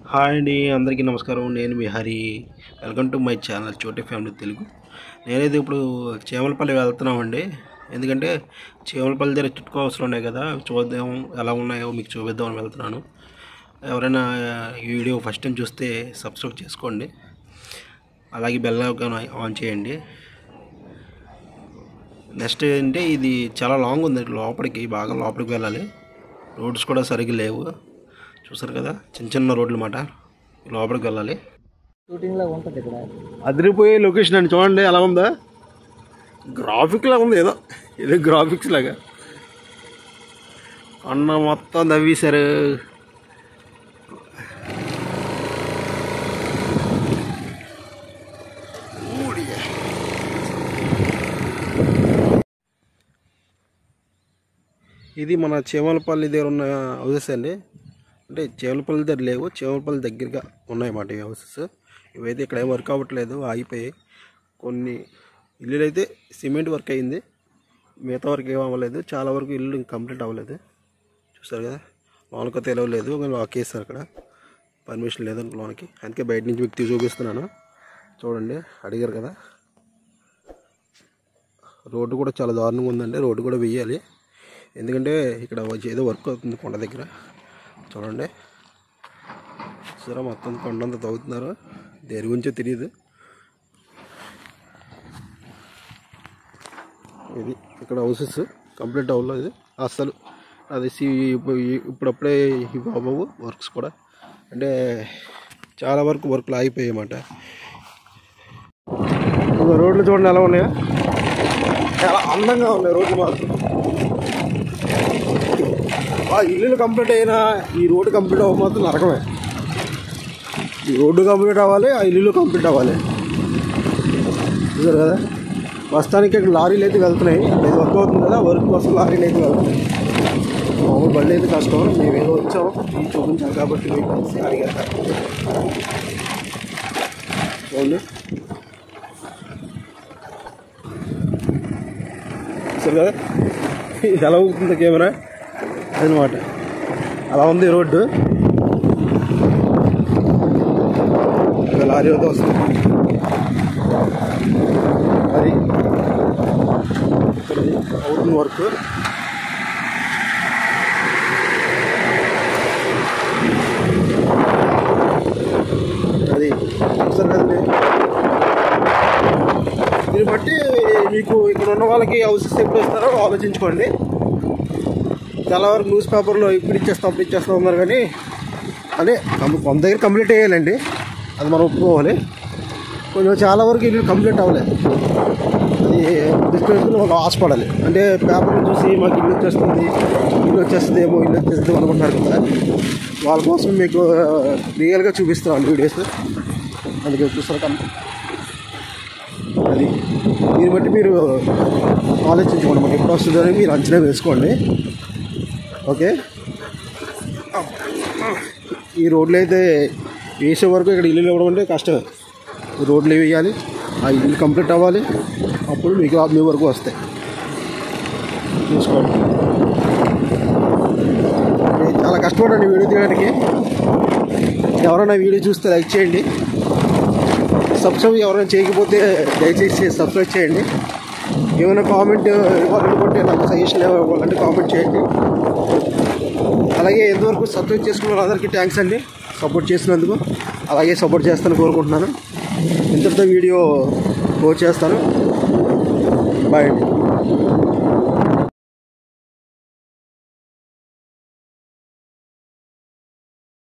hi అండి అందరికీ నమస్కారం నేను మీ Hari welcome to my channel Choti family Telugu నేనైతే ఇప్పుడు చేమలపల్లి వెళ్తున్నామండి ఎందుకంటే చేమలపల్లి దగ్గర చుట్టుకోవాల్సిన ఉన్నాయి కదా అవి చూద్దాం ఎలా ఉన్నాయో మీకు చూపిద్దామని వెళ్తున్నాను ఎవరైనా ఈ వీడియో ఫస్ట్ టైం చూస్తే సబ్స్క్రైబ్ చేసుకోండి అలాగే బెల్ ఐకాన్ ఆన్ చేయండి నెక్స్ట్ ఏంటంటే ఇది చాలా లాంగ్ ఉంది లోపలికి బాగా లోపలికి వెళ్ళాలి రోడ్స్ కూడా సరిగ్గా లేవు చూసారు కదా చిన్న చిన్న రోడ్లు మాట లోపలికి వెళ్ళాలి షూటింగ్ లాగా ఉంటుంది ఇక్కడ అదిరిపోయే లొకేషన్ అండి చూడండి ఎలా ఉందా గ్రాఫిక్ లాగా ఉంది ఏదో ఏదో గ్రాఫిక్స్ లాగా అన్న మొత్తం నవ్వేశారు ఇది మన చేమలపల్లి దగ్గర ఉన్న హౌసెస్ అండి అంటే చేమలపల్లి దగ్గర లేవు చేమలపల్లి దగ్గరగా ఉన్నాయన్నమాట ఈ హౌసెస్ ఇవైతే ఇక్కడ ఏం వర్క్ అవ్వట్లేదు ఆగిపోయాయి కొన్ని ఇల్లులు అయితే సిమెంట్ వర్క్ అయింది మిగతా వరకు ఏం అవ్వలేదు చాలా వరకు ఇల్లు కంప్లీట్ అవ్వలేదు చూస్తారు కదా లోనకి తెలియలేదు లాక్ చేస్తారు అక్కడ పర్మిషన్ లేదు లోనకి అందుకే బయట నుంచి మీకు తీసి చూపిస్తున్నాను చూడండి అడిగారు కదా రోడ్డు కూడా చాలా దారుణంగా ఉందండి రోడ్డు కూడా వెయ్యాలి ఎందుకంటే ఇక్కడ వచ్చి ఏదో వర్క్ అవుతుంది కొండ దగ్గర చూడండి సరే మొత్తం కొండంతా తవ్వుతున్నారు దేని గురించో తెలియదు ఇది ఇక్కడ హౌసెస్ కంప్లీట్ అవ్వలేదు అసలు అది సి ఇప్పుడు ఇప్పుడప్పుడే ఇవి అవ్వవు వర్క్స్ కూడా అంటే చాలా వరకు వర్క్లు ఆగిపోయాయి అన్నమాట ఇంకా రోడ్లు చూడండి ఎలా ఉన్నాయా చాలా అందంగా ఉన్నాయి రోడ్లు మాత్రం ఆ ఇల్లులు కంప్లీట్ అయినా ఈ రోడ్డు కంప్లీట్ అవ్వ మాత్రం నరకమే ఈ రోడ్డు కంప్లీట్ అవ్వాలి ఆ ఇల్లులు కంప్లీట్ అవ్వాలి చూసారు కదా ప్రస్తుతానికి ఇక్కడ లారీలు అయితే వెళ్తున్నాయి అక్కడ ఏదో వర్క్ అవుతుంది కదా వర్క్ కోసం లారీలు అయితే వెళ్తున్నాయి మామూలు బండి అయితే కష్టం మేము ఏదో వచ్చాము ఇది చూపించాలి కాబట్టి మీకు తెలిసి అడిగారు చూడండి చూసారు కదా ఇది ఎలా అవుతుంది కెమెరా అదనమాట అలా ఉంది రోడ్డు ఇంకా లారీ అయితే వస్తుంది అది ఇక్కడ అవుతుంది వర్క్ అది చూస్తారు కదండి దీన్ని బట్టి మీకు ఇక్కడ ఉన్న వాళ్ళకి హౌసెస్ ఎప్పుడు ఇస్తారో ఆలోచించుకోండి చాలా వరకు న్యూస్ పేపర్లో ఇప్పుడు ఇచ్చేస్తాం అప్పుడు ఇచ్చేస్తాం ఉన్నారు కానీ అదే కం- కొంత దగ్గర కంప్లీట్ అయ్యాలండి అది మనం ఒప్పుకోవాలి కొంచెం చాలా వరకు ఇల్లు కంప్లీట్ అవ్వలేదు అది డిస్ట్రిక్ట్ ఒక ఆశపడాలి అంటే పేపర్లు చూసి మాకు ఇల్లు వచ్చేస్తుంది ఇల్లు వచ్చేస్తుంది ఏమో ఇల్లు వచ్చేస్తుంది అనుకుంటారు కదా వాళ్ళ కోసం మీకు రియల్గా చూపిస్తున్నాను వీడియోస్ అందుకే చూస్తారు కనుక అది దీన్ని బట్టి మీరు ఆలోచించుకోండి మనకి ఎప్పుడు వస్తుందో అని మీరు అంచనా వేసుకోండి ఓకే ఈ రోడ్లు అయితే వేసే వరకు ఇక్కడ ఇల్లు ఇవ్వడం అంటే కష్టమే ఈ రోడ్లు వేయాలి ఆ ఇల్లు కంప్లీట్ అవ్వాలి అప్పుడు మీకు మీ వరకు వస్తాయి చూసుకోండి నేను చాలా కష్టపడండి వీడియో తీయడానికి ఎవరైనా వీడియో చూస్తే లైక్ చేయండి సబ్స్క్రైబ్ ఎవరైనా చేయకపోతే దయచేసి సబ్స్క్రైబ్ చేయండి ఏమైనా కామెంట్ ఇవ్వాలనుకుంటే నాకు సజెషన్ ఇవ్వాలంటే కామెంట్ చేయండి అలాగే ఎంతవరకు సబ్స్క్రైబ్ చేసుకున్న వాళ్ళందరికీ థ్యాంక్స్ అండి సపోర్ట్ చేసినందుకు అలాగే సపోర్ట్ చేస్తాను కోరుకుంటున్నాను ఇంతటితో వీడియో పోస్ట్ చేస్తాను బాయ్ అండి